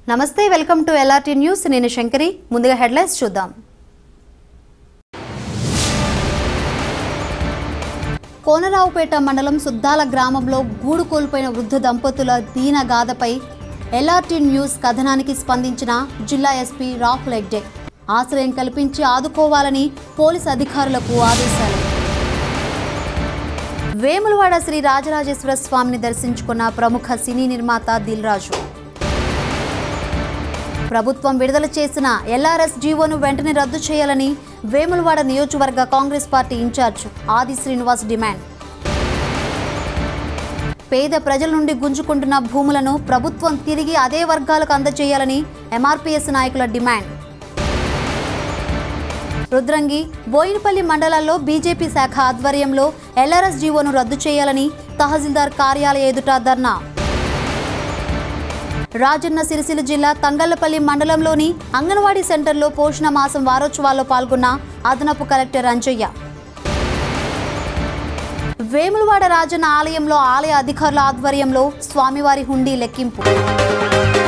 నమస్తే welcome to LRT news నేను శంకరి ముందుగా హెడ్లైన్స్ చూద్దాం కోనరావుపేట మండలం సుద్దాల గ్రామంలో గూడు కోల్పోయిన వృద్ధ దంపతుల దీన గాథపై ఎల్ఆర్టీ న్యూస్ కథనానికి స్పందించిన జిల్లా ఎస్పీ రాహుల్ హెగ్డే ఆశ్రయం కల్పించి ఆదుకోవాలని పోలీస్ అధికారులకు ఆదేశాలు వేములవాడ శ్రీ రాజరాజేశ్వర స్వామిని దర్శించుకున్న ప్రముఖ సినీ నిర్మాత దిల్ రాజు ప్రభుత్వం విడుదల చేసిన ఎల్ఆర్ఎస్ జీవోను వెంటనే రద్దు చేయాలని వేములవాడ నియోజకవర్గ కాంగ్రెస్ పార్టీ ఇన్ఛార్జ్ ఆది శ్రీనివాస్ డిమాండ్ పేద ప్రజల నుండి గుంజుకుంటున్న భూములను ప్రభుత్వం తిరిగి అదే వర్గాలకు అందజేయాలని ఎంఆర్పీఎస్ నాయకుల డిమాండ్ రుద్రంగి బోయినపల్లి మండలాల్లో బీజేపీ శాఖ ఆధ్వర్యంలో ఎల్ఆర్ఎస్ జీవోను రద్దు చేయాలని తహసీల్దార్ కార్యాలయ ఎదుట ధర్నా రాజన్న సిరిసిల్ల జిల్లా తంగళ్లపల్లి మండలంలోని అంగన్వాడీ సెంటర్లో పోషణ మాసం వారోత్సవాల్లో పాల్గొన్న అదనపు కలెక్టర్ అంజయ్య వేములవాడ రాజన్న ఆలయంలో ఆలయ అధికారుల ఆధ్వర్యంలో స్వామివారి హుండీ లెక్కింపు